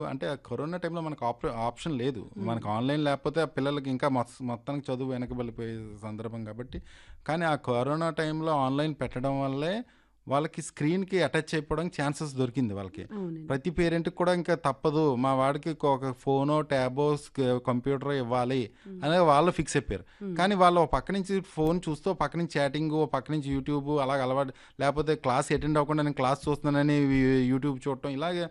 అంటే ఆ కరోనా టైంలో మనకు ఆప్ ఆప్షన్ లేదు మనకు ఆన్లైన్ లేకపోతే ఆ పిల్లలకి ఇంకా మొత్త- మొత్తానికి చదువు వెనకబడిపోయే సందర్భం కాబట్టి కానీ ఆ కరోనా టైంలో ఆన్లైన్ పెట్టడం వల్లే వాళ్ళకి స్క్రీన్కి అటాచ్ అయిపోవడానికి ఛాన్సెస్ దొరికింది వాళ్ళకి అవునండి ప్రతి పేరెంట్కి కూడా ఇంకా తప్పదు మా వాడికి ఒక ఫోనో ట్యాబో కంప్యూటర్ ఇవ్వాలి అనే వాళ్ళు ఫిక్స్ అయిపోయారు కానీ వాళ్ళు ఒక పక్క నుంచి ఫోన్ చూస్తూ ఒక పక్క నుంచి చాటింగ్ ఒక పక్క నుంచి యూట్యూబ్ అలాగ అలవాటు లేకపోతే క్లాస్ అటెండ్ అవ్వకుండా నేను క్లాస్ చూస్తున్నానని యూ- యూట్యూబ్ చూడటం ఇలాగే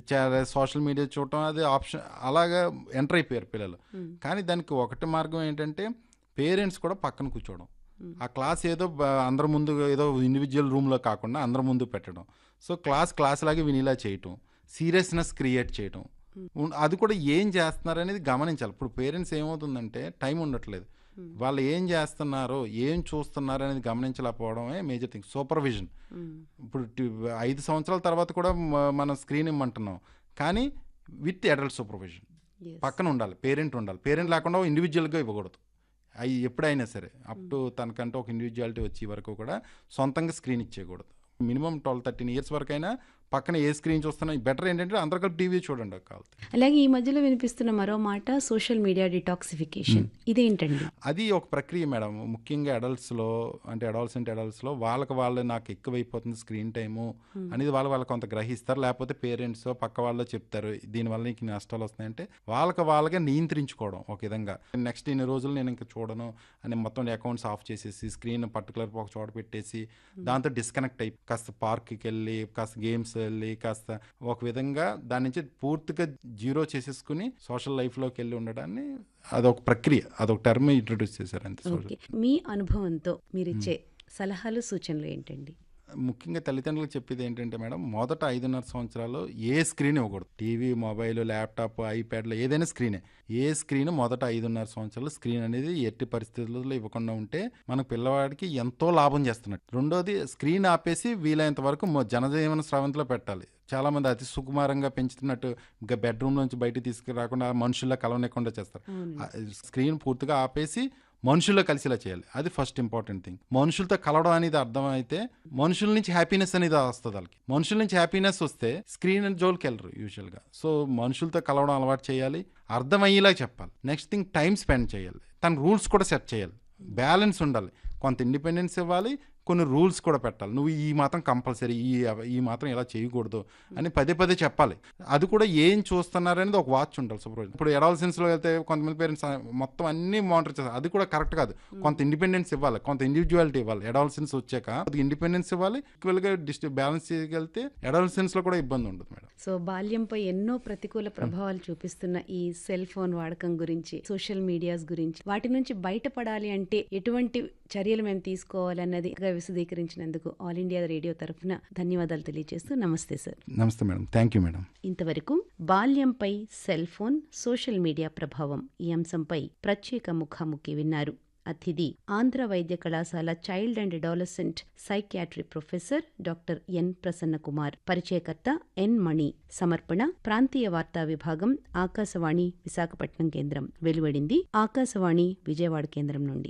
సోషల్ మీడియా చూడటం అది ఆప్షన్ అలాగా ఎంటర్ అయిపోయారు పిల్లలు కానీ దానికి ఒకటి మార్గం ఏంటంటే పేరెంట్స్ కూడా పక్కన కూర్చోవడం ఆ క్లాస్ ఏదో బ- అందరి ముందు ఏదో ఇండివిజువల్ రూమ్లో కాకుండా అందరి ముందు పెట్టడం సో క్లాస్ క్లాస్ లాగే వినిలా చేయటం సీరియస్నెస్ క్రియేట్ చేయటం ఉన్- అది కూడా ఏం చేస్తున్నారు అనేది గమనించాలి ఇప్పుడు పేరెంట్స్ ఏమవుతుందంటే టైం ఉండట్లేదు వాళ్ళు ఏం చేస్తున్నారు ఏం చూస్తున్నారు అనేది గమనించలేకపోవడమే మేజర్ థింగ్ సూపర్విజన్ ఇప్పుడు టి- ఐదు సంవత్సరాల తర్వాత కూడా మ- మనం స్క్రీన్ ఇమ్మంటున్నాం కానీ విత్ అడల్ట్ సూపర్విజన్ Yes. పక్కన ఉండాలి పేరెంట్ ఉండాలి పేరెంట్ లేకుండా ఇండివిజువల్గా ఇవ్వకూడదు అవి ఎప్పుడైనా సరే అప్ టు తనకంటే ఒక ఇండివిజువాలిటీ వచ్చే వరకు కూడా సొంతంగా స్క్రీన్ ఇచ్చేయకూడదు మినిమం ట్వెల్వ్ థర్టీన్ ఇయర్స్ వరకు అయినా పక్కన ఏ స్క్రీన్ చూస్తున్నా బెటర్ ఏంటంటే అందరు కలిపి టీవీ చూడండి కావాలి అలాగే ఈ మధ్యలో వినిపిస్తున్న మరో మాట సోషల్ మీడియా డిటాక్సిఫికేషన్ ఇదేంటండి అది ఒక ప్రక్రియ మేడం ముఖ్యంగా అడల్ట్స్లో అంటే అడల్ట్స్ అడల్ట్స్లో వాళ్ళకి వాళ్ళు నాకు ఎక్కువైపోతుంది స్క్రీన్ టైము అనేది వాళ్ళు వాళ్ళు కొంత గ్రహిస్తారు లేకపోతే పేరెంట్స్ పక్క వాళ్ళు చెప్తారు దీనివల్ల నీకు నష్టాలు వస్తున్నాయంటే వాళ్ళకి వాళ్ళగా నియంత్రించుకోవడం ఒక విధంగా నెక్స్ట్ ఇన్ని రోజులు నేను ఇంకా చూడను అని మొత్తం అకౌంట్స్ ఆఫ్ చేసేసి స్క్రీన్ పర్టికులర్ ఒక చోట పెట్టేసి దాంతో డిస్కనెక్ట్ అయ్యి కాస్త పార్క్కి వెళ్ళి కాస్త గేమ్స్ వెళ్ళి కాస్త ఒక విధంగా దాని నుంచి పూర్తిగా జీరో చేసేసుకుని సోషల్ లైఫ్లోకి వెళ్ళి ఉండడాన్ని అదొక ప్రక్రియ అదొక టర్మ్ ఇంట్రొడ్యూస్ చేశారు అంతే social. ఓకే మీ అనుభవంతో మీరిచ్చే సలహాలు సూచనలు ఏంటండి ముఖ్యంగా తల్లిదండ్రులకు చెప్పేది ఏంటంటే మేడం మొదట ఐదున్నర సంవత్సరాలు ఏ స్క్రీన్ ఇవ్వకూడదు టీవీ మొబైల్ ల్యాప్టాప్ ఐప్యాడ్లో ఏదైనా స్క్రీనే ఏ స్క్రీన్ మొదట ఐదున్నర సంవత్సరాలు స్క్రీన్ అనేది ఎట్టి పరిస్థితుల్లో ఇవ్వకుండా ఉంటే మన పిల్లవాడికి ఎంతో లాభం చేస్తున్నట్టు రెండోది స్క్రీన్ ఆపేసి వీలైనంత వరకు మొ- జనజీవన స్రవంతిలో పెట్టాలి చాలా మంది అతి సుకుమారంగా పెంచుతున్నట్టు ఇంకా బెడ్రూమ్ నుంచి బయట తీసుకురాకుండా మనుషుల్లో కలవనికుండా చేస్తారు ఆ స్క్రీన్ పూర్తిగా ఆపేసి మనుషుల్లో కలిసిలా చేయాలి అది ఫస్ట్ ఇంపార్టెంట్ థింగ్ మనుషులతో కలవడం అనేది అర్థమైతే మనుషుల నుంచి హ్యాపీనెస్ అనేది వస్తుంది వాళ్ళకి మనుషుల నుంచి హ్యాపీనెస్ వస్తే స్క్రీన్ జోలికి వెళ్ళరు యూజువల్గా సో మనుషులతో కలవడం అలవాటు చేయాలి అర్థమయ్యేలా చెప్పాలి నెక్స్ట్ థింగ్ టైం స్పెండ్ చేయాలి తన రూల్స్ కూడా సెట్ చేయాలి బ్యాలెన్స్ ఉండాలి కొంత ఇండిపెండెన్స్ ఇవ్వాలి కొన్ని రూల్స్ కూడా పెట్టాలి నువ్వు ఈ మాత్రం కంపల్సరీ ఈ ఈ మాత్రం ఇలా చేయకూడదు అని పదే పదే చెప్పాలి అది కూడా ఏం చూస్తున్నారనేది ఒక వాచ్ ఉండాలి సూపర్వైజర్ ఇప్పుడు ఎడాల్సెన్స్లో అయితే కొంతమంది పేరెంట్స్ మొత్తం అన్ని మానిటర్ చేస్తారు అది కూడా కరెక్ట్ కాదు కొంత ఇండిపెండెన్స్ ఇవ్వాలి కొంత ఇండివిజువాలిటీ ఇవ్వాలి ఎడాల్సెన్స్ వచ్చాక ఇండిపెండెన్స్ ఇవ్వాలి ఈక్వల్గా డిస్ట్రి బ్యాలెన్స్ చేయగలిగితే ఎడాల్సెన్స్లో కూడా ఇబ్బంది ఉండదు మేడం సో బాల్యంపై ఎన్నో ప్రతికూల ప్రభావాలు చూపిస్తున్న ఈ సెల్ ఫోన్ వాడకం గురించి సోషల్ మీడియాస్ గురించి వాటి నుంచి బయటపడాలి అంటే ఎటువంటి చర్యలు మేము తీసుకోవాలన్నది విశదీకరించినందుకు ఆల్ ఇండియా రేడియో తరఫున ధన్యవాదాలు తెలియజేస్తూ నమస్తే సార్ నమస్తే మేడం థ్యాంక్ యూ మేడం ఇంతవరకు బాల్యంపై సెల్ ఫోన్ సోషల్ మీడియా ప్రభావం ఈ అంశంపై ప్రత్యేక ముఖాముఖి విన్నారు అతిథి ఆంధ్ర వైద్య కళాశాల child and adolescent psychiatry professor doctor N Prasanna Kumar పరిచయకర్త ఎన్ మణి సమర్పణ ప్రాంతీయ వార్తా విభాగం ఆకాశవాణి విశాఖపట్నం కేంద్రం వెలువడింది ఆకాశవాణి విజయవాడ కేంద్రం నుండి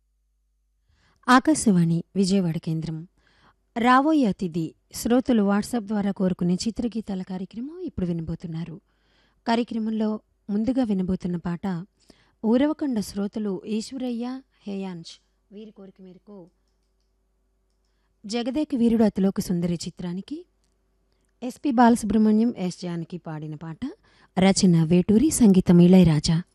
ఆకాశవాణి విజయవాడ కేంద్రం రాబోయే అతిథి శ్రోతలు వాట్సాప్ ద్వారా కోరుకునే చిత్రగీతాల కార్యక్రమం ఇప్పుడు వినబోతున్నారు కార్యక్రమంలో ముందుగా వినబోతున్న పాట ఊరవకొండ శ్రోతలు ఈశ్వరయ్య హేయాంష్ వీరి కోరిక మేరకు జగదేక వీరుడు అతిలోక సుందరి చిత్రానికి ఎస్పి బాలసుబ్రహ్మణ్యం ఎస్ జానకి పాడిన పాట రచన వేటూరి సంగీతం ఇళయరాజా